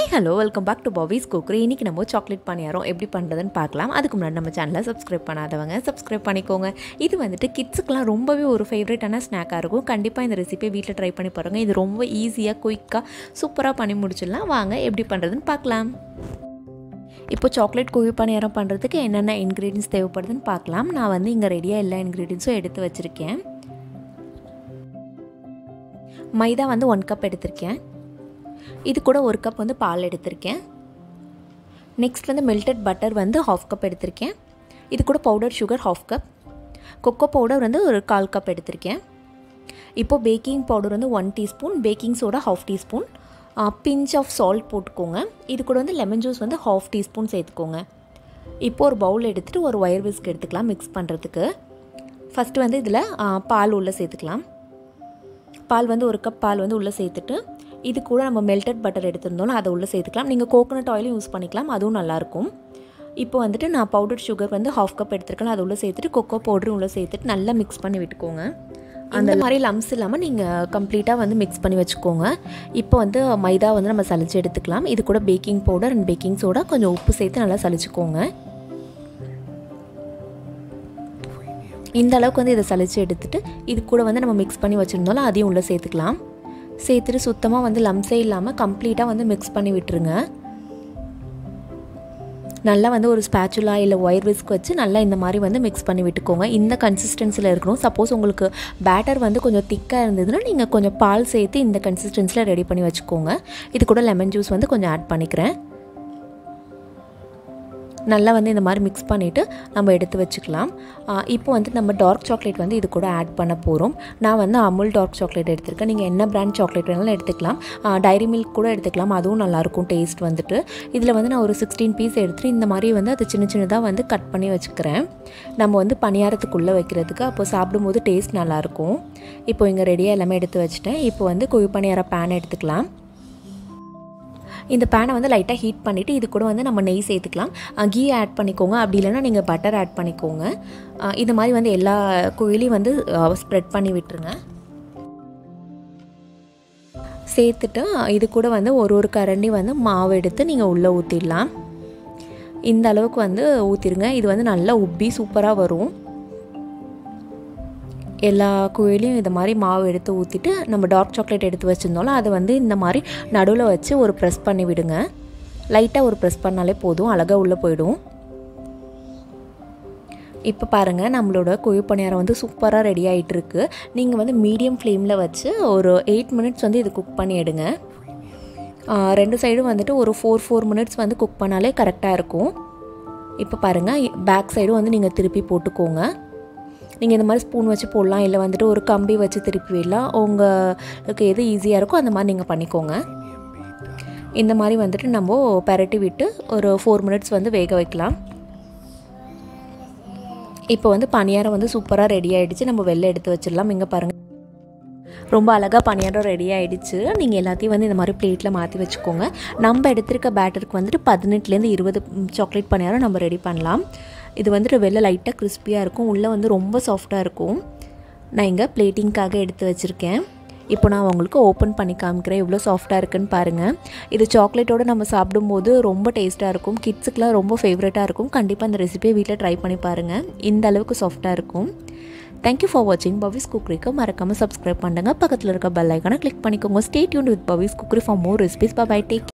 hello welcome back to Babi's cookery இன்றைக்கி நம்ம chocolate பணியாரம் எப்படி பண்ணுறதுன்னு பார்க்கலாம் அதுக்கு முன்னாடி நம்ம சேனலை சப்ஸ்கிரைப் பண்ணாதவங்க சப்ஸ்கிரைப் பண்ணிக்கோங்க இது வந்துட்டு கிட்ஸுக்கெலாம் ரொம்பவே ஒரு ஃபேவரட்டான ஸ்நாக்காக இருக்கும் கண்டிப்பாக இந்த ரெசிபியை வீட்டில் ட்ரை பண்ணி பாருங்கள் இது ரொம்ப ஈஸியாக குயிக்காக சூப்பராக பண்ணி முடிச்சிடலாம் வாங்க எப்படி பண்ணுறதுன்னு பார்க்கலாம் இப்போ சாக்லேட் குழி பணியாரம் பண்ணுறதுக்கு என்னென்ன இன்க்ரீடியன்ஸ் தேவைப்படுதுன்னு பார்க்கலாம் நான் வந்து இங்கே ரெடியாக எல்லா இன்க்ரீடியன்ஸும் எடுத்து வச்சுருக்கேன் மைதா வந்து ஒன் கப் எடுத்திருக்கேன் இது கூட ஒரு கப் வந்து பால் எடுத்திருக்கேன் நெக்ஸ்ட் வந்து மெல்டட் பட்டர் வந்து ஹாஃப் கப் எடுத்திருக்கேன் இது கூட powder sugar half cup cocoa powder வந்து ஒரு கால் கப் எடுத்திருக்கேன் இப்போது பேக்கிங் பவுடர் வந்து one teaspoon baking soda half teaspoon pinch of salt போட்டுக்கோங்க இது கூட வந்து லெமன் ஜூஸ் வந்து ஹாஃப் டீஸ்பூன் சேர்த்துக்கோங்க இப்போ ஒரு பவுல் எடுத்துகிட்டு ஒரு ஒயர் விஸ்க் எடுத்துக்கலாம் மிக்ஸ் பண்ணுறதுக்கு ஃபஸ்ட்டு வந்து இதில் பால் உள்ளே சேர்த்துக்கலாம் பால் வந்து ஒரு கப் பால் வந்து உள்ளே சேர்த்துட்டு இது கூட நம்ம மெல்டட் பட்டர் எடுத்திருந்தோம்னா அதை உள்ளே சேர்த்துக்கலாம் நீங்கள் கோகோனட் ஆயிலும் யூஸ் பண்ணிக்கலாம் அதுவும் நல்லாயிருக்கும் இப்போ வந்துட்டு நான் பவுடர் சுகர் வந்து ஹாஃப் கப் எடுத்துருக்கேன் அதை உள்ளே சேர்த்துட்டு கொக்கோ பவுடரும் உள்ளே சேர்த்துட்டு நல்லா மிக்ஸ் பண்ணி விட்டுக்கோங்க அந்த மாதிரி லம்ஸ் இல்லாமல் நீங்கள் கம்ப்ளீட்டாக வந்து மிக்ஸ் பண்ணி வச்சுக்கோங்க இப்போ வந்து மைதா வந்து நம்ம சளிச்சு எடுத்துக்கலாம் இது கூட baking powder and baking soda கொஞ்சம் உப்பு சேர்த்து நல்லா சளிச்சுக்கோங்க இந்த அளவுக்கு வந்து இதை சளிச்சு எடுத்துகிட்டு இது கூட வந்து நம்ம மிக்ஸ் பண்ணி வச்சுருந்தோம்ல அதையும் உள்ளே சேர்த்துக்கலாம் சேர்த்துட்டு சுத்தமாக வந்து லம்ஸே இல்லாமல் கம்ப்ளீட்டாக வந்து மிக்ஸ் பண்ணி விட்டுருங்க நல்லா வந்து ஒரு ஸ்பேச்சுலா இல்லை ஒயர் விஸ்க் வச்சு நல்லா இந்த மாதிரி வந்து மிக்ஸ் பண்ணி விட்டுக்கோங்க இந்த கன்சிஸ்டன்சியில் இருக்கணும் சப்போஸ் உங்களுக்கு பேட்டர் வந்து கொஞ்சம் திக்காக இருந்ததுன்னா நீங்கள் கொஞ்சம் பால் சேர்த்து இந்த கன்சிஸ்டன்சியில் ரெடி பண்ணி வச்சுக்கோங்க இது கூட லெமன் ஜூஸ் வந்து கொஞ்சம் ஆட் பண்ணிக்கிறேன் நல்லா வந்து இந்த மாதிரி மிக்ஸ் பண்ணிவிட்டு நம்ம எடுத்து வச்சுக்கலாம் இப்போ வந்து நம்ம டார்க் சாக்லேட் வந்து இது கூட ஆட் பண்ண போகிறோம் நான் வந்து அமுல் டார்க் சாக்லேட் எடுத்திருக்கேன் நீங்கள் என்ன பிராண்ட் சாக்லேட் வேணாலும் எடுத்துக்கலாம் டைரி மில்க் கூட எடுத்துக்கலாம் அதுவும் நல்லாயிருக்கும் டேஸ்ட் வந்துட்டு இதில் வந்து நான் ஒரு சிக்ஸ்டீன் பீஸ் எடுத்துகிட்டு இந்த மாதிரி வந்து அது சின்ன சின்னதாக வந்து கட் பண்ணி வச்சுக்கிறேன் நம்ம வந்து பணியாரத்துக்குள்ளே வைக்கிறதுக்கு அப்போ சாப்பிடும்போது டேஸ்ட் நல்லாயிருக்கும் இப்போ இங்கே ரெடியாக எல்லாமே எடுத்து வச்சுட்டேன் இப்போ வந்து குழி பணியார பேன் எடுத்துக்கலாம் இந்த பேனை வந்து லைட்டாக ஹீட் பண்ணிவிட்டு இது கூட வந்து நம்ம நெய் சேர்த்துக்கலாம் கீ ஆட் பண்ணிக்கோங்க அப்படி இல்லைன்னா நீங்கள் பட்டர் ஆட் பண்ணிக்கோங்க இது மாதிரி வந்து எல்லா குழிலையும் வந்து ஸ்ப்ரெட் பண்ணி விட்டுருங்க சேர்த்துட்டு இது கூட வந்து ஒரு ஒரு கரண்டி வந்து மாவு எடுத்து நீங்கள் உள்ளே ஊற்றிடலாம் இந்த அளவுக்கு வந்து ஊற்றிடுங்க இது வந்து நல்லா உப்பி சூப்பராக வரும் எல்லா குழிலையும் இந்த மாதிரி மாவு எடுத்து ஊற்றிட்டு நம்ம டார்க் சாக்லேட் எடுத்து வச்சுருந்தோம்ல அதை வந்து இந்த மாதிரி நடுவில் வச்சு ஒரு ப்ரெஸ் பண்ணி விடுங்க லைட்டாக ஒரு ப்ரெஸ் பண்ணாலே போதும் அழகாக உள்ளே போயிடும் இப்போ பாருங்கள் நம்மளோட குழி பணியாரம் வந்து சூப்பராக ரெடி ஆகிட்டுருக்கு நீங்கள் வந்து மீடியம் ஃப்ளேமில் வச்சு ஒரு எயிட் மினிட்ஸ் வந்து இது குக் பண்ணி எடுங்க ரெண்டு சைடும் வந்துட்டு ஒரு ஃபோர் ஃபோர் மினிட்ஸ் வந்து குக் பண்ணாலே கரெக்டாக இருக்கும் இப்போ பாருங்கள் பேக் சைடும் வந்து நீங்கள் திருப்பி போட்டுக்கோங்க நீங்கள் இந்த மாதிரி ஸ்பூன் வச்சு போடலாம் இல்லை வந்துட்டு ஒரு கம்பி வச்சு திருப்பி விடலாம் உங்களுக்கு எது ஈஸியாக இருக்கோ அந்த மாதிரி நீங்கள் பண்ணிக்கோங்க இந்த மாதிரி வந்துட்டு நம்ம பரட்டி விட்டு ஒரு ஃபோர் மினிட்ஸ் வந்து வேக வைக்கலாம் இப்போ வந்து பணியாரம் வந்து சூப்பராக ரெடி ஆகிடுச்சு நம்ம வெளில எடுத்து வச்சிடலாம் இங்கே பாருங்கள் ரொம்ப அழகாக பணியாரம் ரெடி ஆகிடுச்சு நீங்கள் எல்லாத்தையும் வந்து இந்த மாதிரி பிளேட்டில் மாற்றி வச்சுக்கோங்க நம்ம எடுத்திருக்க பேட்டருக்கு வந்துட்டு பதினெட்டுலேருந்து இருபது சாக்லேட் பணியாரம் நம்ம ரெடி பண்ணலாம் இது வந்துட்டு வெளில லைட்டாக கிறிஸ்பியாக இருக்கும் உள்ளே வந்து ரொம்ப சாஃப்டாக இருக்கும் நான் இங்கே பிளேட்டிங்க்காக எடுத்து வச்சுருக்கேன் இப்போ நான் உங்களுக்கு ஓப்பன் பண்ணி காமிக்கிறேன் எவ்வளோ சாஃப்டாக இருக்குன்னு பாருங்கள் இது சாக்லேட்டோடு நம்ம சாப்பிடும்போது ரொம்ப டேஸ்ட்டாக இருக்கும் கிட்ஸுக்கெலாம் ரொம்ப ஃபேவரட்டாக இருக்கும் கண்டிப்பாக அந்த ரெசிபியை வீட்டில் ட்ரை பண்ணி பாருங்கள் இந்த அளவுக்கு சாஃப்டாக இருக்கும் தேங்க்யூ ஃபார் வாட்சிங் பவிஸ் குக்ரிக்கு மறக்காமல் சப்ஸ்கிரைப் பண்ணுங்கள் பக்கத்தில் இருக்க பெல் ஐக்கானை கிளிக் பண்ணிக்கோங்க stay tuned with Pavi's cookery for more recipes bye take